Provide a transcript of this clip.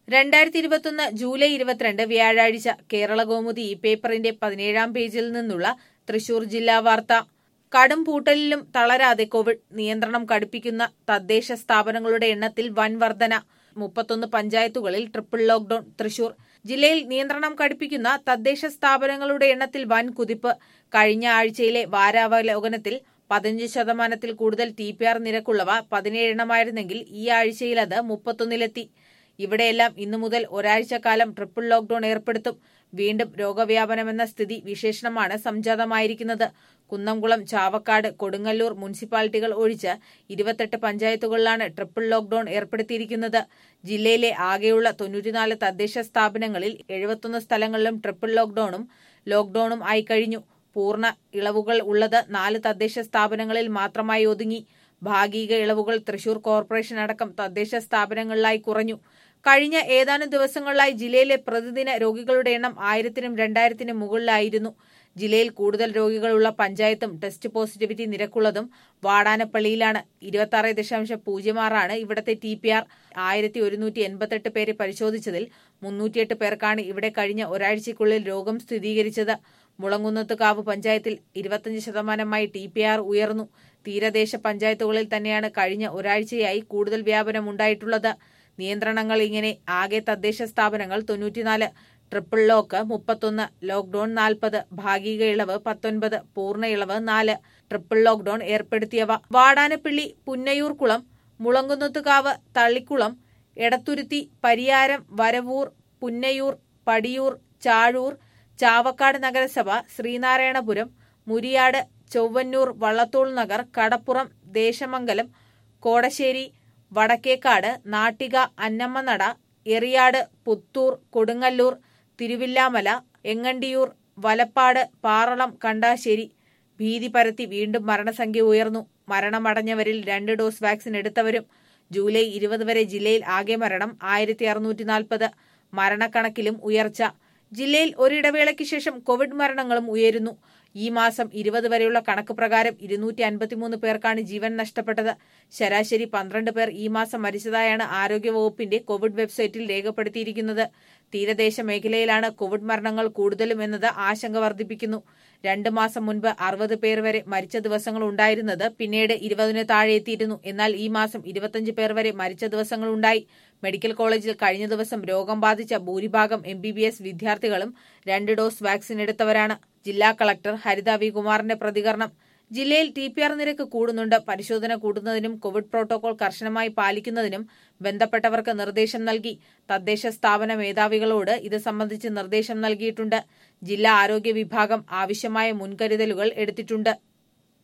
രണ്ടായിരത്തി ഇരുപത്തൊന്ന് ജൂലൈ ഇരുപത്തിരണ്ട് വ്യാഴാഴ്ച കേരള കൗമുദി ഈ പേപ്പറിന്റെ പതിനേഴാം പേജിൽ നിന്നുള്ള തൃശൂർ ജില്ലാ വാർത്ത കടും പൂട്ടലിലും തളരാതെ കോവിഡ് നിയന്ത്രണം കടുപ്പിക്കുന്ന തദ്ദേശ സ്ഥാപനങ്ങളുടെ എണ്ണത്തിൽ വൻ വർധന മുപ്പത്തൊന്ന് പഞ്ചായത്തുകളിൽ ട്രിപ്പിൾ ലോക്ഡൌൺ തൃശൂർ ജില്ലയിൽ നിയന്ത്രണം കടുപ്പിക്കുന്ന തദ്ദേശ സ്ഥാപനങ്ങളുടെ എണ്ണത്തിൽ വൻ കുതിപ്പ് കഴിഞ്ഞ ആഴ്ചയിലെ വാരാവലോകനത്തിൽ പതിനഞ്ച് ശതമാനത്തിൽ കൂടുതൽ ടി പി ആർ നിരക്കുള്ളവ പതിനേഴെണ്ണമായിരുന്നെങ്കിൽ ഈ ആഴ്ചയിൽ അത് മുപ്പത്തൊന്നിലെത്തി ഇവിടെയെല്ലാം ഇന്നു മുതൽ ഒരാഴ്ചക്കാലം ട്രിപ്പിൾ ലോക്ഡൌൺ ഏർപ്പെടുത്തും വീണ്ടും രോഗവ്യാപനമെന്ന സ്ഥിതി വിശേഷണമാണ് സംജാതമായിരിക്കുന്നത് കുന്നംകുളം ചാവക്കാട് കൊടുങ്ങല്ലൂർ മുനിസിപ്പാലിറ്റികൾ ഒഴിച്ച് ഇരുപത്തെട്ട് പഞ്ചായത്തുകളിലാണ് ട്രിപ്പിൾ ലോക്ഡൌൺ ഏർപ്പെടുത്തിയിരിക്കുന്നത് ജില്ലയിലെ ആകെയുള്ള തൊണ്ണൂറ്റിനാല് തദ്ദേശ സ്ഥാപനങ്ങളിൽ എഴുപത്തൊന്ന് സ്ഥലങ്ങളിലും ട്രിപ്പിൾ ലോക്ഡൌണും ലോക്ഡൌണും ആയി കഴിഞ്ഞു പൂർണ്ണ ഇളവുകൾ ഉള്ളത് നാല് തദ്ദേശ സ്ഥാപനങ്ങളിൽ മാത്രമായി ഒതുങ്ങി ഭാഗിക ഇളവുകൾ തൃശൂർ കോർപ്പറേഷൻ അടക്കം തദ്ദേശ സ്ഥാപനങ്ങളിലായി കുറഞ്ഞു കഴിഞ്ഞ ഏതാനും ദിവസങ്ങളിലായി ജില്ലയിലെ പ്രതിദിന രോഗികളുടെ എണ്ണം ആയിരത്തിനും രണ്ടായിരത്തിനും മുകളിലായിരുന്നു ജില്ലയിൽ കൂടുതൽ രോഗികളുള്ള പഞ്ചായത്തും ടെസ്റ്റ് പോസിറ്റിവിറ്റി നിരക്കുള്ളതും വാടാനപ്പള്ളിയിലാണ് ഇരുപത്തി ആറ് ദശാംശം പൂജ്യം ആറാണ് ഇവിടത്തെ ടി പി ആർ ആയിരത്തി ഒരുന്നൂറ്റി എൺപത്തെട്ട് പേരെ പരിശോധിച്ചതിൽ മുന്നൂറ്റിയെട്ട് പേർക്കാണ് ഇവിടെ കഴിഞ്ഞ ഒരാഴ്ചയ്ക്കുള്ളിൽ രോഗം സ്ഥിരീകരിച്ചത് മുളങ്കുന്നത്തുകാവ് പഞ്ചായത്തിൽ ഇരുപത്തിയഞ്ച് ശതമാനമായി ടി പി ആർ ഉയർന്നു തീരദേശ പഞ്ചായത്തുകളിൽ തന്നെയാണ് കഴിഞ്ഞ ഒരാഴ്ചയായി കൂടുതൽ വ്യാപനം ഉണ്ടായിട്ടുള്ളത് നിയന്ത്രണങ്ങൾ ഇങ്ങനെ ആകെ തദ്ദേശ സ്ഥാപനങ്ങൾ തൊണ്ണൂറ്റിനാല് ട്രിപ്പിൾ ലോക്ക് മുപ്പത്തൊന്ന് ലോക്ഡൌൺ നാൽപ്പത് ഭാഗിക ഇളവ് പത്തൊൻപത് പൂർണ്ണ ഇളവ് നാല് ട്രിപ്പിൾ ലോക്ഡൌൺ ഏർപ്പെടുത്തിയവ വാടാനപ്പള്ളി പുന്നയൂർകുളം മുളങ്കുന്നത്തുകാവ് തള്ളിക്കുളം എടത്തുരുത്തി പരിയാരം വരവൂർ പുന്നയൂർ പടിയൂർ ചാഴൂർ ചാവക്കാട് നഗരസഭ ശ്രീനാരായണപുരം മുരിയാട് ചൊവ്വന്നൂർ വള്ളത്തോൾ നഗർ കടപ്പുറം ദേശമംഗലം കോടശ്ശേരി വടക്കേക്കാട് നാട്ടിക അന്നമ്മനട എറിയാട് പുത്തൂർ കൊടുങ്ങല്ലൂർ തിരുവില്ലാമല എങ്ങണ്ടിയൂർ വലപ്പാട് പാറളം കണ്ടാശ്ശേരി ഭീതി പരത്തി വീണ്ടും മരണസംഖ്യ ഉയർന്നു മരണമടഞ്ഞവരിൽ രണ്ട് ഡോസ് വാക്സിൻ എടുത്തവരും ജൂലൈ ഇരുപത് വരെ ജില്ലയിൽ ആകെ മരണം ആയിരത്തി അറുന്നൂറ്റി നാൽപ്പത് മരണക്കണക്കിലും ഉയർച്ച ജില്ലയിൽ ഒരിടവേളയ്ക്ക് ശേഷം കോവിഡ് മരണങ്ങളും ഉയരുന്നു ഈ മാസം ഇരുപത് വരെയുള്ള കണക്ക് പ്രകാരം ഇരുന്നൂറ്റി അൻപത്തിമൂന്ന് പേർക്കാണ് ജീവൻ നഷ്ടപ്പെട്ടത് ശരാശരി പന്ത്രണ്ട് പേർ ഈ മാസം മരിച്ചതായാണ് ആരോഗ്യവകുപ്പിന്റെ കോവിഡ് വെബ്സൈറ്റിൽ രേഖപ്പെടുത്തിയിരിക്കുന്നത് തീരദേശ മേഖലയിലാണ് കോവിഡ് മരണങ്ങൾ കൂടുതലും എന്നത് ആശങ്ക വർദ്ധിപ്പിക്കുന്നു രണ്ട് മാസം മുൻപ് അറുപത് പേർ വരെ മരിച്ച ദിവസങ്ങൾ ഉണ്ടായിരുന്നത് പിന്നീട് ഇരുപതിന് താഴെ എത്തിയിരുന്നു എന്നാൽ ഈ മാസം ഇരുപത്തിയഞ്ച് പേർ വരെ മരിച്ച ദിവസങ്ങളുണ്ടായി മെഡിക്കൽ കോളേജിൽ കഴിഞ്ഞ ദിവസം രോഗം ബാധിച്ച ഭൂരിഭാഗം എം വിദ്യാർത്ഥികളും രണ്ട് ഡോസ് വാക്സിൻ എടുത്തവരാണ് ജില്ലാ കളക്ടർ ഹരിത വി കുമാറിന്റെ പ്രതികരണം ജില്ലയിൽ ടി പി ആർ നിരക്ക് കൂടുന്നുണ്ട് പരിശോധന കൂടുന്നതിനും കോവിഡ് പ്രോട്ടോകോൾ കർശനമായി പാലിക്കുന്നതിനും ബന്ധപ്പെട്ടവർക്ക് നിർദ്ദേശം നൽകി തദ്ദേശ സ്ഥാപന മേധാവികളോട് ഇത് സംബന്ധിച്ച് നിർദ്ദേശം നൽകിയിട്ടുണ്ട് ജില്ലാ ആരോഗ്യ വിഭാഗം ആവശ്യമായ മുൻകരുതലുകൾ എടുത്തിട്ടുണ്ട്